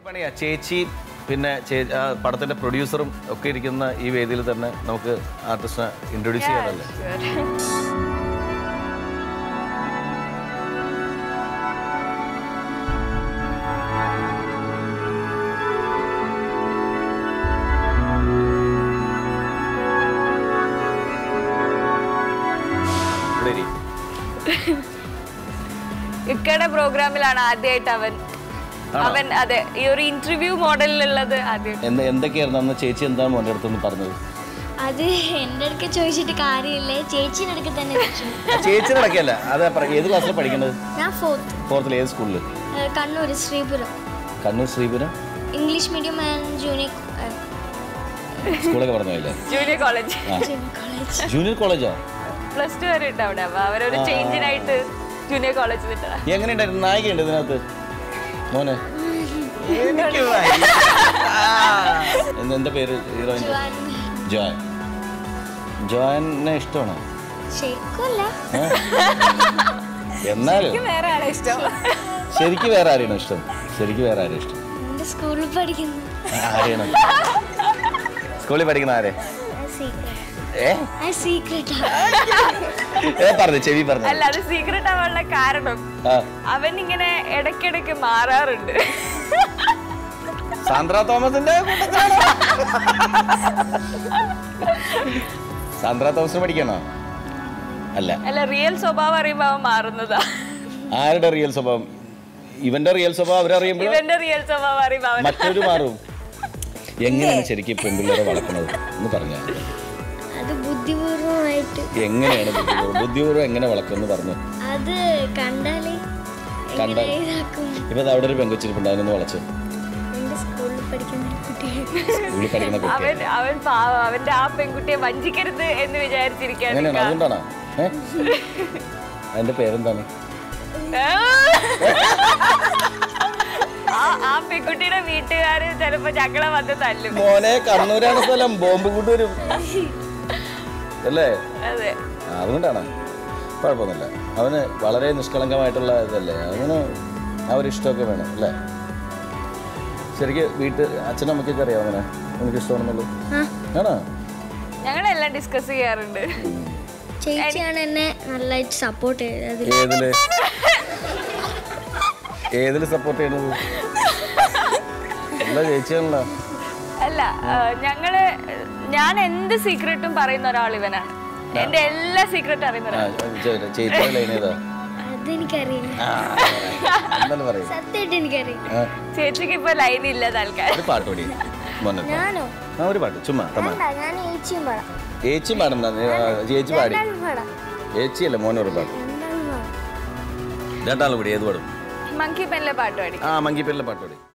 പണിയാ ചേച്ചി പിന്നെ ചേ- ആ പടത്തിന്റെ പ്രൊഡ്യൂസറും ഒക്കെ ഇരിക്കുന്ന ഈ വേദിയിൽ തന്നെ നമുക്ക് ആർട്ടിസ്റ്റിനെ ഇൻട്രൊഡ്യൂസ് ചെയ്യാനല്ലേ ഇവിടെ ഇരി. ഇക്കയുടെ പ്രോഗ്രാമിലാണ് ആദ്യമായിട്ട് അവൻ അവൻ അതെ ഈ ഒരു ഇന്റർവ്യൂ മോഡലിലുള്ളത് ആദ്യം എന്ത് എന്തൊക്കെയായിരുന്നു അന്ന് ചേച്ചി എന്താണ് മോൻ്റെ അടുത്തൊന്ന് പറഞ്ഞത് അത് എൻ്റെ അടുക്ക ചോദിച്ചിട്ട് കാര്യമില്ല ചേച്ചീൻ്റെ അടുക്ക തന്നെ ചോദിച്ചു ആ, ചേച്ചിയുടെ ഇടയ്ക്കല്ല അത് പറ- ഏത് ക്ലാസ്സിലാണ് പഠിക്കുന്നത് ഞാൻ ഫോർത്ത് ഫോർത്തിൽ ഏത് സ്കൂളിൽ Kannur Sreepuram Kannur Sreepuram English medium and junior സ്കൂളൊക്കെ പറഞ്ഞില്ലേ ജൂനിയർ കോളേജ് കോളേജ് ജൂനിയർ കോളേജോ പ്ലസ് ടു വരെ ഉണ്ട് അവിടെ അപ്പൊ അവരൊരു ചേഞ്ചിനായിട്ട് ജൂനിയർ കോളേജ് വിട്ടതാ എങ്ങനെയുണ്ടായിരുന്നു നായികയുണ്ട് ഇതിനകത്ത് മോനെ എനിക്ക് എന്ത് എന്താ പേര് ഹീറോയിൻ്റെ ജോയൻ ജോയനെ ഇഷ്ടമാണോ ശരിക്കുമല്ല ഏ? എന്നാലും വേറെ ആളെ ഇഷ്ടം ശരിക്ക് വേറെ ആരെയാണോ ഇഷ്ടം ശരിക്ക് വേറെ ആരെയും ഇഷ്ടം എൻ്റെ സ്കൂളിൽ പഠിക്കുന്നു ആരെയാണ് സ്കൂളിൽ പഠിക്കുന്ന ആരെ ഏ സീക്രട്ടാ ഏ പറഞ്ഞു ചെവി പറഞ്ഞു അല്ല അത് സീക്രട്ട് ആവാനുള്ള കാരണം ആ അവൻ ഇങ്ങനെ ഇടയ്ക്കിടയ്ക്ക് മാറാറുണ്ട് സാന്ദ്ര തോമസിന്റെ കൂട്ടത്തിലാണോ? സാന്ദ്ര തോമസിന് പഠിക്കണോ അല്ല അല്ല റിയൽ സ്വഭാവം അറിയുമ്പോ അവൻ മാറുന്നതാ ആരുടെ റിയൽ സ്വഭാവം ഇവന്റെ റിയൽ സ്വഭാവം അവരറിയുമ്പോൾ ഇവന്റെ റിയൽ സ്വഭാവം അറിയുമ്പോ അവൻ മറ്റൊരു മാറും എങ്ങനെയാണ് ശരിക്കും പെൺപിള്ളേരെ വളർത്തുന്നത് എന്ന് പറഞ്ഞാൽ അത് ബുദ്ധിപൂർവമായിട്ട് എങ്ങനെയാണ് ബുദ്ധിപൂർവ്വം ബുദ്ധിപൂർവ്വം എങ്ങനെ വളർത്തുമെന്ന് പറഞ്ഞു അത് കണ്ടാലേ കണ്ടാൽ എങ്ങനെ ഇതാക്കും ഇപ്പൊ ദാ അവിടെ ഒരു പെങ്കൊച്ചിരിപ്പുണ്ട് അതിനൊന്ന് വളച്ച് എൻ്റെ സ്കൂളിൽ പഠിക്കുന്ന ഒരു കുട്ടികൾ സ്കൂളിൽ പഠിക്കുന്ന കുട്ടി അവൻ അവൻ പാവം അവന്റെ ആ പെൺകുട്ടിയെ വഞ്ചിക്കരുത് എന്ന് വിചാരിച്ചിരിക്കാൻ അങ്ങനെയാണ് അതുകൊണ്ടാണോ ഏ അതിന്റെ പേരെന്താണ് ആ ആ പെൺകുട്ടിയുടെ വീട്ടുകാര് ചിലപ്പോ ഞങ്ങളെ വന്ന് തല്ലും മോനെ കണ്ണൂരാണ് സ്ഥലം ബോംബ് കൊണ്ടുവരും അല്ലേ അതെ ആ, അതുകൊണ്ടാണ് കുഴപ്പമൊന്നുമില്ല അവന് വളരെ നിഷ്കളങ്കമായിട്ടുള്ള ഇതല്ലേ അവന് ആ ഒരു ഇഷ്ടമൊക്കെ വേണം അല്ലേ ശരിക്ക് വീട്ട് അച്ഛനും അമ്മയ്ക്കൊക്കെ അറിയാം അവനെ എനിക്ക് ഇഷ്ടമാണെന്നുള്ളത് ആണോ ഞങ്ങളെല്ലാം ഡിസ്കസ് ചെയ്യാറുണ്ട് ചേച്ചിയാണ് എന്നെ നല്ലതായിട്ട് സപ്പോർട്ട് ചെയ്തത് ഏതില് ഏതില് സപ്പോർട്ട് ചെയ്യണത് എല്ലാ ചേച്ചിയാണല്ലോ അല്ല ആ, ഞങ്ങള് ഞാൻ എന്ത് സീക്രട്ടും പറയുന്ന ഒരാൾ ഇവനാണ് എന്റെ എല്ലാ സീക്രട്ടും അറിയുന്ന ആ ഒരാൾ ചേച്ചിയുടെ ലൈൻ ഏതാ അതെനിക്കറിയില്ല ആ, എന്തായാലും പറയും സത്യമായിട്ട് എനിക്കറിയില്ല ആ, ചേച്ചിക്ക് ഇപ്പൊ ലൈൻ ഇല്ല തൽക്കാലം ഒരു പാട്ട് പാടി മോനെ ഞാനോ ആ ഒരു പാട്ട് ചുമ്മാ തമ്മാ വേണ്ട ഞാൻ ഏച്ചിയും പാടാം ചേച്ചി പാടണ്ട നീ, ആ, ചേച്ചി പാടി രണ്ടാളും പാടാം ചേച്ചിയല്ലേ മോനൊരു പാട്ട് രണ്ടാളും പാടാം രണ്ടാളും കൂടി ഏത് പാടും മങ്കി പെന്നിലെ പാട്ട് പാടി ആ മങ്കിപ്പേരിലെ പാട്ട് പാടി